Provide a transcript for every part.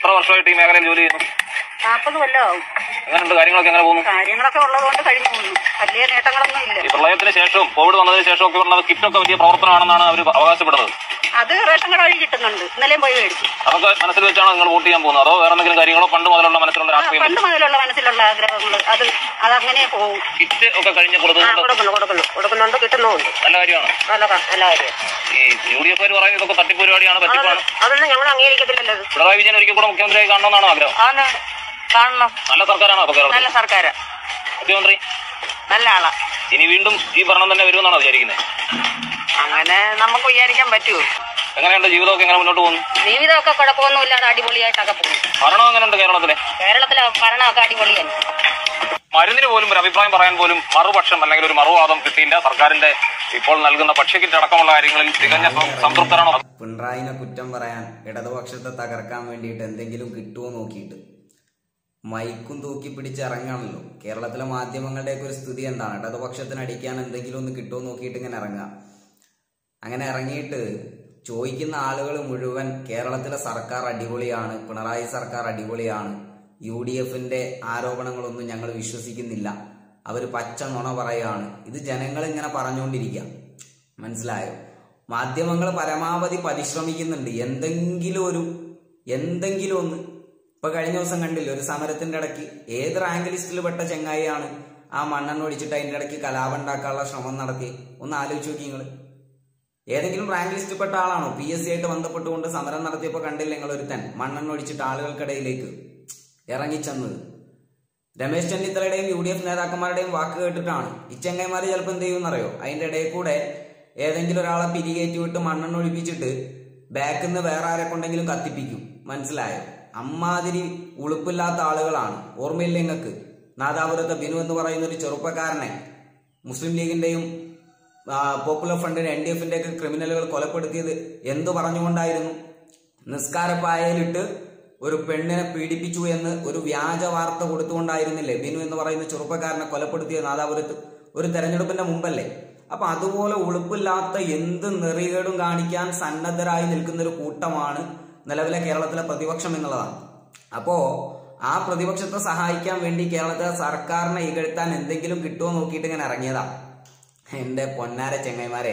എത്ര വർഷമായിട്ട് ഈ മേഖലയിൽ ജോലി ചെയ്യുന്നു നാൽപ്പത് കൊല്ലമാവും എങ്ങനെയുണ്ട് കാര്യങ്ങളൊക്കെ എങ്ങനെ പോകുന്നു കാര്യങ്ങളൊക്കെ ഉള്ളതുകൊണ്ട് കഴിഞ്ഞു പോകുന്നു വലിയ നേട്ടങ്ങളൊന്നും ഇല്ല ഈ പ്രളയത്തിന് ശേഷവും കോവിഡ് വന്നതിന് ശേഷവും ഒക്കെ ഉള്ള കിറ്റൊക്കെ വലിയ പ്രവർത്തനമാണെന്നാണ് അവർ അവകാശപ്പെടുന്നത് അത് റേഷൻ കട വഴി കിട്ടുന്നുണ്ട് ഇന്നലെയും പോയി മേടിച്ചു അതൊക്കെ മനസ്സിൽ വെച്ചാണോ നിങ്ങൾ വോട്ട് ചെയ്യാൻ പോകുന്നത് അതോ വേറെ എന്തെങ്കിലും കാര്യങ്ങളോ പണ്ട് മുതലുള്ള മനസ്സിലുള്ള ആ, രാഷ്ട്രീയം പണ്ട് മുതലുള്ള മനസ്സിലുള്ള ആഗ്രഹങ്ങൾ അത് അതങ്ങനെ പോകും കിറ്റ് ഒക്കെ കഴിഞ്ഞ് ആ കൊടുക്കുന്നുണ്ട് കൊടുക്കുന്നു കൊടുക്കുന്നു കൊടുക്കുന്നുണ്ട് കിട്ടുന്നുമുണ്ട് നല്ല കാര്യമാണ് നല്ല ക- നല്ല കാര്യം ഈ യു ഡി എഫ് പറയുന്നത് ഇതൊക്കെ തട്ടിപ്പ് പരിപാടിയാണ് പറ്റിപ്പാണ് അതൊന്നും ഞങ്ങൾ അംഗീകരിക്കത്തില്ലല്ലോ ഇത്. പിണറായി വിജയൻ ഒരിക്കൽ കൂടെ മുഖ്യമന്ത്രിയായി കാണണമെന്നാണ് ആഗ്രഹം ആണ് കാണണം നല്ല സർക്കാരാണോ അപ്പൊ കേരളത്തിൽ നല്ല സർക്കാരാ മുഖ്യമന്ത്രി നല്ല ആളാ ഇനി വീണ്ടും ഈ ഭരണം തന്നെ വരുമെന്നാണോ വിചാരിക്കുന്നത് അങ്ങനെ നമുക്ക് വിചാരിക്കാൻ പറ്റുമോ എങ്ങനെയുണ്ട് ജീവിതമൊക്കെ എങ്ങനെ മുന്നോട്ട് പോകുന്നു ജീവിതമൊക്കെ കുഴപ്പമൊന്നുമില്ലാതെ അടിപൊളിയായിട്ടൊക്കെ പോകും ഭരണം എങ്ങനെയുണ്ട് കേരളത്തിലെ കേരളത്തിലെ ഭരണമൊക്കെ അടിപൊളിയാണ് മരുന്നിന് പോലും ഒരു അഭിപ്രായം പറയാൻ പോലും മറുപക്ഷം അല്ലെങ്കിൽ ഒരു മറുവാദം കിട്ടിയില്ല സർക്കാരിന്റെ ഇപ്പോൾ നൽകുന്ന ഭക്ഷ്യക്കിറ്റ് അടക്കമുള്ള കാര്യങ്ങളിൽ തികഞ്ഞ സം- സംതൃപ്തരാണോ പിണറായിനെ കുറ്റം പറയാൻ ഇടതുപക്ഷത്തെ തകർക്കാൻ വേണ്ടിയിട്ട് എന്തെങ്കിലും കിട്ടുമോ നോക്കിയിട്ട് മൈക്കും തൂക്കി പിടിച്ച് ഇറങ്ങാണല്ലോ കേരളത്തിലെ മാധ്യമങ്ങളുടെയൊക്കെ ഒരു സ്ഥിതി എന്താണ് ഇടതുപക്ഷത്തിന് അടിക്കാൻ എന്തെങ്കിലും ഒന്ന് കിട്ടുമോ നോക്കിയിട്ട് ഇങ്ങനെ ഇറങ്ങാം അങ്ങനെ ഇറങ്ങിയിട്ട് ചോദിക്കുന്ന ആളുകൾ മുഴുവൻ കേരളത്തിലെ സർക്കാർ അടിപൊളിയാണ് പിണറായി സർക്കാർ അടിപൊളിയാണ് യു ഡി എഫിന്റെ ആരോപണങ്ങളൊന്നും ഞങ്ങൾ വിശ്വസിക്കുന്നില്ല അവർ പച്ച നുണ പറയാണ് ഇത് ജനങ്ങൾ ഇങ്ങനെ പറഞ്ഞുകൊണ്ടിരിക്കുക മനസ്സിലായോ മാധ്യമങ്ങൾ പരമാവധി പരിശ്രമിക്കുന്നുണ്ട് എന്തെങ്കിലും ഒരു എന്തെങ്കിലും ഒന്ന് ഇപ്പൊ കഴിഞ്ഞ ദിവസം കണ്ടില്ലേ ഒരു സമരത്തിന്റെ ഇടയ്ക്ക് ഏത് റാങ്ക് ലിസ്റ്റിൽ പെട്ട ചെങ്ങായിയാണ് ആ മണ്ണെണ്ണ ഒഴിച്ചിട്ട് അതിന്റെ ഇടയ്ക്ക് കലാപം ഉണ്ടാക്കാനുള്ള ശ്രമം നടത്തി ഒന്ന് ആലോചിച്ച് നോക്കി നിങ്ങൾ ഏതെങ്കിലും റാങ്ക് ലിസ്റ്റിൽ പെട്ട ആളാണോ പി എസ് സി ആയിട്ട് ബന്ധപ്പെട്ടുകൊണ്ട് സമരം നടത്തിയപ്പോൾ കണ്ടില്ല നിങ്ങൾ ഒരുത്തൻ മണ്ണെണ്ണ ഒഴിച്ചിട്ട് ആളുകൾക്കിടയിലേക്ക് ഇറങ്ങിച്ചെന്നത് രമേശ് ചെന്നിത്തലയുടെയും യു ഡി എഫ് നേതാക്കന്മാരുടെയും വാക്ക് കേട്ടിട്ടാണ് ഈ ചെങ്ങൈമാർ ചിലപ്പോൾ എന്ത് ചെയ്യുമെന്നറിയോ അതിന്റെ ഇടയിൽ കൂടെ ഏതെങ്കിലും ഒരാളെ പിരികേറ്റി വിട്ട് മണ്ണെണ്ണ ഒഴിപ്പിച്ചിട്ട് ബാക്കിൽ നിന്ന് വേറെ ആരെ കൊണ്ടെങ്കിലും കത്തിപ്പിക്കും മനസ്സിലായോ അമ്മാതിരി ഉളുപ്പില്ലാത്ത ആളുകളാണ് ഓർമ്മയില്ല നിങ്ങൾക്ക് നാദാപുരത്തെ ബിനു എന്ന് പറയുന്ന ഒരു ചെറുപ്പക്കാരനെ മുസ്ലിം ലീഗിന്റെയും ആ, പോപ്പുലർ ഫ്രണ്ടിന്റെ എൻ ഡി എഫിന്റെ ഒക്കെ ക്രിമിനലുകൾ കൊലപ്പെടുത്തിയത് എന്തു പറഞ്ഞുകൊണ്ടായിരുന്നു നിസ്കാരപ്പായയിലിട്ട് ഒരു പെണ്ണിനെ പീഡിപ്പിച്ചു എന്ന് ഒരു വ്യാജ വാർത്ത കൊടുത്തുകൊണ്ടായിരുന്നില്ലേ ബിനു എന്ന് പറയുന്ന ചെറുപ്പക്കാരനെ കൊലപ്പെടുത്തിയ നാദാപുരത്ത് ഒരു തെരഞ്ഞെടുപ്പിന്റെ മുമ്പല്ലേ അപ്പൊ അതുപോലെ ഉളുപ്പില്ലാത്ത എന്ത് നെറികേടും കാണിക്കാൻ സന്നദ്ധരായി നിൽക്കുന്ന ഒരു കൂട്ടമാണ് നിലവിലെ കേരളത്തിലെ പ്രതിപക്ഷം എന്നുള്ളതാണ് അപ്പോ ആ പ്രതിപക്ഷത്തെ സഹായിക്കാൻ വേണ്ടി കേരളത്തിലെ സർക്കാരിനെ ഇകഴ്ത്താൻ എന്തെങ്കിലും കിട്ടുമോ നോക്കിയിട്ട് ഇങ്ങനെ ഇറങ്ങിയതാ എന്റെ പൊന്നാര ചെങ്ങൈമാരെ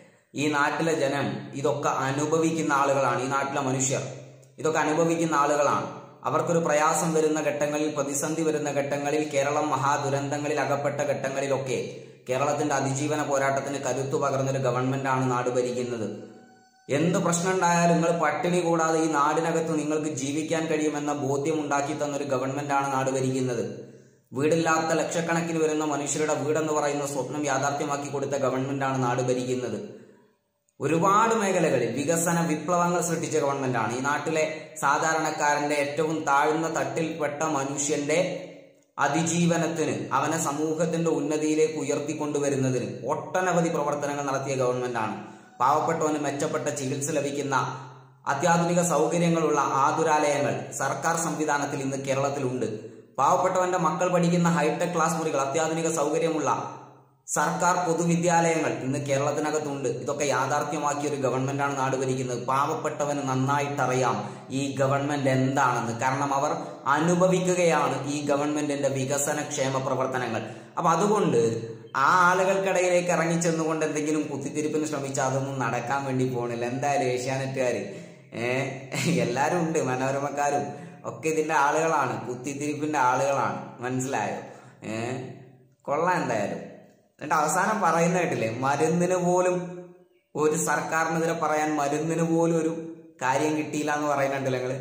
ഈ നാട്ടിലെ ജനം ഇതൊക്കെ അനുഭവിക്കുന്ന ആളുകളാണ് ഈ നാട്ടിലെ മനുഷ്യർ ഇതൊക്കെ അനുഭവിക്കുന്ന ആളുകളാണ് അവർക്കൊരു പ്രയാസം വരുന്ന ഘട്ടങ്ങളിൽ പ്രതിസന്ധി വരുന്ന ഘട്ടങ്ങളിൽ കേരളം മഹാദുരന്തങ്ങളിൽ അകപ്പെട്ട ഘട്ടങ്ങളിലൊക്കെ കേരളത്തിന്റെ അതിജീവന പോരാട്ടത്തിന് കരുത്തു പകർന്നൊരു ഗവൺമെന്റാണ് നാട് ഭരിക്കുന്നത് എന്ത് പ്രശ്നം ഉണ്ടായാലും നിങ്ങൾ പട്ടിണി കൂടാതെ ഈ നാടിനകത്ത് നിങ്ങൾക്ക് ജീവിക്കാൻ കഴിയുമെന്ന ബോധ്യം ഉണ്ടാക്കി തന്നൊരു ഗവൺമെന്റാണ് നാട് ഭരിക്കുന്നത് വീടില്ലാത്ത ലക്ഷക്കണക്കിന് വരുന്ന മനുഷ്യരുടെ വീടെന്ന് പറയുന്ന സ്വപ്നം യാഥാർത്ഥ്യമാക്കി കൊടുത്ത ഗവൺമെന്റാണ് നാട് ഭരിക്കുന്നത് ഒരുപാട് മേഖലകളിൽ വികസന വിപ്ലവങ്ങൾ സൃഷ്ടിച്ച ഗവൺമെന്റാണ് ഈ നാട്ടിലെ സാധാരണക്കാരന്റെ ഏറ്റവും താഴ്ന്ന തട്ടിൽപ്പെട്ട മനുഷ്യന്റെ അതിജീവനത്തിന് അവനെ സമൂഹത്തിന്റെ ഉന്നതിയിലേക്ക് ഉയർത്തിക്കൊണ്ടുവരുന്നതിന് ഒട്ടനവധി പ്രവർത്തനങ്ങൾ നടത്തിയ ഗവൺമെന്റാണ് പാവപ്പെട്ടവന് മെച്ചപ്പെട്ട ചികിത്സ ലഭിക്കുന്ന അത്യാധുനിക സൗകര്യങ്ങളുള്ള ആതുരാലയങ്ങൾ സർക്കാർ സംവിധാനത്തിൽ ഇന്ന് കേരളത്തിലുണ്ട് പാവപ്പെട്ടവന്റെ മക്കൾ പഠിക്കുന്ന ഹൈടെക് ക്ലാസ് മുറികൾ അത്യാധുനിക സൗകര്യമുള്ള സർക്കാർ പൊതുവിദ്യാലയങ്ങൾ ഇന്ന് കേരളത്തിനകത്തുണ്ട് ഇതൊക്കെ യാഥാർത്ഥ്യമാക്കിയ ഒരു ഗവൺമെന്റാണ് നാട് ഭരിക്കുന്നത് പാവപ്പെട്ടവന് നന്നായിട്ടറിയാം ഈ ഗവൺമെന്റ് എന്താണെന്ന് കാരണം അവർ അനുഭവിക്കുകയാണ് ഈ ഗവൺമെന്റിന്റെ വികസന ക്ഷേമ പ്രവർത്തനങ്ങൾ അപ്പൊ അതുകൊണ്ട് ആ ആളുകൾക്കിടയിലേക്ക് ഇറങ്ങിച്ചെന്നുകൊണ്ട് എന്തെങ്കിലും കുത്തിത്തിരിപ്പിന് ശ്രമിച്ചാൽ അതൊന്നും നടക്കാൻ വേണ്ടി പോകണില്ല എന്തായാലും ഏഷ്യാനെറ്റുകാർ ഏഹ് എല്ലാരും ഉണ്ട് മനോരമക്കാരും ഒക്കെ ഇതിന്റെ ആളുകളാണ് കുത്തിത്തിരിപ്പിന്റെ ആളുകളാണ് മനസ്സിലായോ ഏഹ് കൊള്ളാം എന്തായാലും എന്നിട്ട് അവസാനം പറയുന്ന കേട്ടില്ലേ മരുന്നിന് പോലും ഒരു സർക്കാരിനെതിരെ പറയാൻ മരുന്നിന് പോലും ഒരു കാര്യം കിട്ടിയില്ല എന്ന് പറയുന്നുണ്ടല്ലോ നിങ്ങള്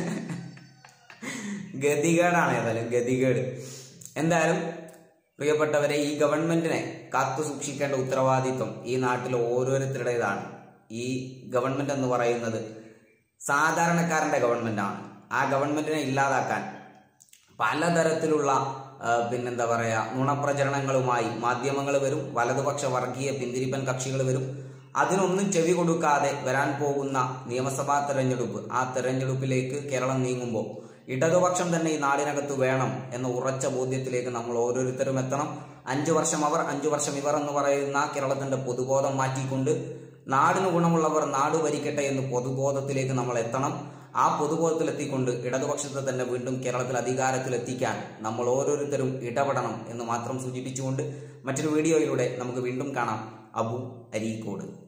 ഗതികേടാണ് ഏതായാലും ഗതികേട് എന്തായാലും പ്രിയപ്പെട്ടവരെ ഈ ഗവൺമെന്റിനെ കാത്തു സൂക്ഷിക്കേണ്ട ഉത്തരവാദിത്വം ഈ നാട്ടിൽ ഓരോരുത്തരുടേതാണ് ഈ ഗവൺമെന്റ് എന്ന് പറയുന്നത് സാധാരണക്കാരന്റെ ഗവൺമെന്റാണ് ആ ഗവൺമെന്റിനെ ഇല്ലാതാക്കാൻ പലതരത്തിലുള്ള ആ, പിന്നെന്താ പറയാ നുണപ്രചരണങ്ങളുമായി മാധ്യമങ്ങൾ വരും വലതുപക്ഷ വർഗീയ പിന്തിരിപ്പൻ കക്ഷികൾ വരും അതിനൊന്നും ചെവി കൊടുക്കാതെ വരാൻ പോകുന്ന നിയമസഭാ തെരഞ്ഞെടുപ്പ് ആ തെരഞ്ഞെടുപ്പിലേക്ക് കേരളം നീങ്ങുമ്പോൾ ഇടതുപക്ഷം തന്നെ ഈ നാടിനകത്ത് വേണം എന്ന ഉറച്ച ബോധ്യത്തിലേക്ക് നമ്മൾ ഓരോരുത്തരും എത്തണം അഞ്ചു വർഷം അവർ അഞ്ചു വർഷം ഇവർ എന്ന് പറയുന്ന കേരളത്തിന്റെ പൊതുബോധം മാറ്റിക്കൊണ്ട് നാടിന് ഗുണമുള്ളവർ നാട് ഭരിക്കട്ടെ എന്ന് പൊതുബോധത്തിലേക്ക് നമ്മൾ എത്തണം ആ പൊതുബോധത്തിലെത്തിക്കൊണ്ട് ഇടതുപക്ഷത്തെ തന്നെ വീണ്ടും കേരളത്തിൽ അധികാരത്തിലെത്തിക്കാൻ നമ്മൾ ഓരോരുത്തരും ഇടപെടണം എന്ന് മാത്രം സൂചിപ്പിച്ചുകൊണ്ട് മറ്റൊരു വീഡിയോയിലൂടെ നമുക്ക് വീണ്ടും കാണാം അബു അരീക്കോട്